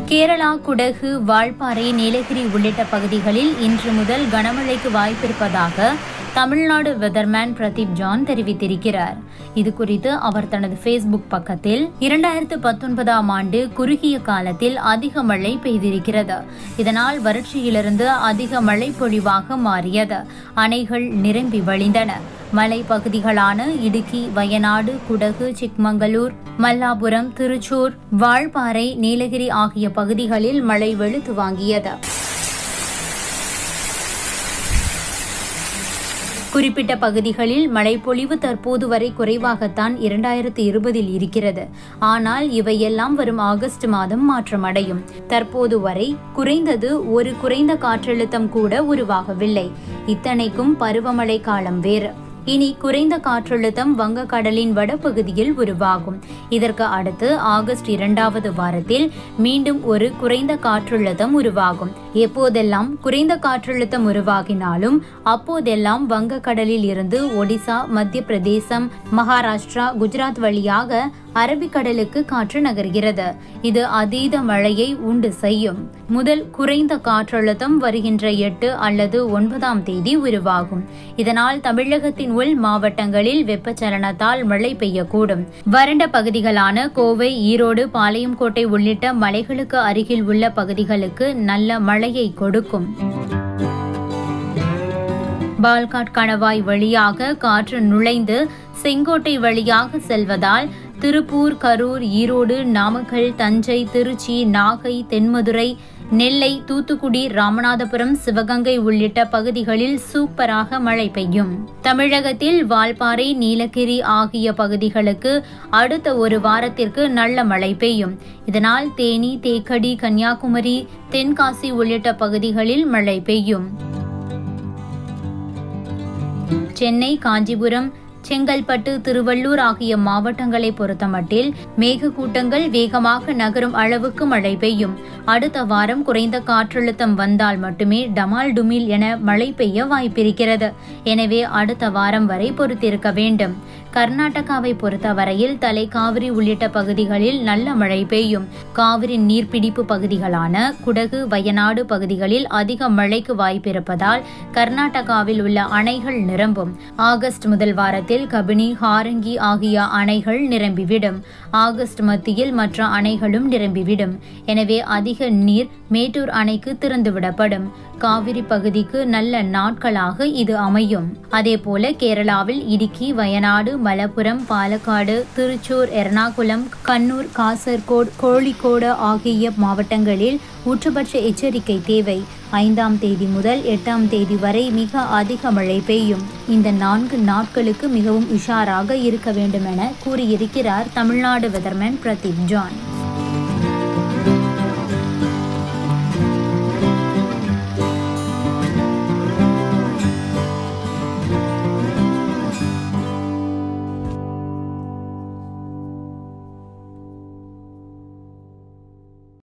கேரளா குடகு வால்பாறை நீலகிரி உள்ளிட்ட பகுதிகளில் இன்று முதல் கனமழைக்கு வாய்ப்பிருப்பதாக தமிழ்நாடு வெதர்மேன் பிரதீப் ஜான் தெரிவித்திருக்கிறார் இது குறித்து அவர் தனது ஃபேஸ்புக் பக்கத்தில் இரண்டாயிரத்து பத்தொன்பதாம் ஆண்டு குறுகிய காலத்தில் அதிக மழை பெய்திருக்கிறது இதனால் வறட்சியிலிருந்து அதிக மழை பொழிவாக மாறியது அணைகள் நிரம்பி வழிந்தன மலை பகுதிகளான இடுக்கி வயநாடு குடகு சிக்மங்களூர் மல்லாபுரம் திருச்சூர் வால்பாறை நீலகிரி ஆகிய பகுதிகளில் மழை வெளுத்து வாங்கியது குறிப்பிட்ட பகுதிகளில் மழைப்பொழிவு தற்போது வரை குறைவாகத்தான் இரண்டாயிரத்து இருபதில் இருக்கிறது ஆனால் இவையெல்லாம் வரும் ஆகஸ்ட் மாதம் மாற்றமடையும் தற்போது வரை குறைந்தது ஒரு குறைந்த காற்றழுத்தம் கூட உருவாகவில்லை இத்தனைக்கும் பருவமழை காலம் வேறு இனி குறைந்த காற்றழுத்தம் வங்கக்கடலின் வடபகுதியில் உருவாகும் இதற்கு அடுத்து ஆகஸ்ட் இரண்டாவது வாரத்தில் மீண்டும் ஒரு குறைந்த காற்றழுத்தம் உருவாகும் எப்போதெல்லாம் குறைந்த காற்றழுத்தம் உருவாகினாலும் அப்போதெல்லாம் வங்கக்கடலில் இருந்து ஒடிசா மத்திய பிரதேசம் மகாராஷ்டிரா குஜராத் வழியாக அரபிக்கடலுக்கு காற்று நகர்கிறது இது அதீத மழையை உண்டு செய்யும் முதல் குறைந்த காற்றழுத்தம் வருகின்ற எட்டு அல்லது ஒன்பதாம் தேதி உருவாகும் இதனால் தமிழகத்தின் உள் மாவட்டங்களில் வெப்பச்சலனத்தால் மழை பெய்யக்கூடும் வறண்ட பகுதிகளான கோவை ஈரோடு பாளையங்கோட்டை உள்ளிட்ட மலைகளுக்கு அருகில் உள்ள பகுதிகளுக்கு நல்ல மழையை கொடுக்கும் பால்காட் கணவாய் வழியாக காற்று நுழைந்து செங்கோட்டை வழியாக செல்வதால் திருப்பூர் கரூர் ஈரோடு நாமக்கல் தஞ்சை திருச்சி நாகை தென்மதுரை நெல்லை தூத்துக்குடி ராமநாதபுரம் சிவகங்கை உள்ளிட்ட பகுதிகளில் சூப்பராக மழை பெய்யும் தமிழகத்தில் வால்பாறை நீலகிரி ஆகிய பகுதிகளுக்கு அடுத்த ஒரு வாரத்திற்கு நல்ல மழை பெய்யும் இதனால் தேனி தேக்கடி கன்னியாகுமரி தென்காசி உள்ளிட்ட பகுதிகளில் மழை பெய்யும் சென்னை காஞ்சிபுரம் செங்கல்பட்டு திருவள்ளூர் ஆகிய மாவட்டங்களை பொறுத்தமட்டில் மேகக்கூட்டங்கள் வேகமாக நகரும் அளவுக்கு மழை பெய்யும் அடுத்த வாரம் குறைந்த காற்றழுத்தம் வந்தால் மட்டுமே டமால் டுமில் என மழை பெய்ய வாய்ப்பிருக்கிறது எனவே அடுத்த வாரம் வரை பொறுத்திருக்க வேண்டும் கர்நாடகாவை பொறுத்தவரையில் தலை காவிரி உள்ளிட்ட பகுதிகளில் நல்ல மழை பெய்யும் காவிரி நீர்பிடிப்பு பகுதிகளான குடகு வயநாடு பகுதிகளில் அதிக மழைக்கு வாய்ப்பிருப்பதால் கர்நாடகாவில் உள்ள அணைகள் நிரம்பும் ஆகஸ்ட் முதல் வாரத்தில் கபினி ஹாரங்கி ஆகிய அணைகள் நிரம்பிவிடும் ஆகஸ்ட் மத்தியில் மற்ற அணைகளும் நிரம்பிவிடும் எனவே அதிக நீர் மேட்டூர் அணைக்கு திறந்துவிடப்படும் காவிரி பகுதிக்கு நல்ல நாட்களாக இது அமையும் அதேபோல கேரளாவில் இடுக்கி வயநாடு மலப்புரம் பாலக்காடு திருச்சூர் எர்ணாகுளம் கண்ணூர் காசர்கோடு கோழிக்கோடு ஆகிய மாவட்டங்களில் உச்சபட்ச எச்சரிக்கை தேவை ஐந்தாம் தேதி முதல் எட்டாம் தேதி வரை மிக அதிக மழை பெய்யும் இந்த நான்கு நாட்களுக்கு மிகவும் உஷாராக இருக்க வேண்டும் என கூறியிருக்கிறார் தமிழ்நாடு வெதர்மேன் பிரதீப் ஜான்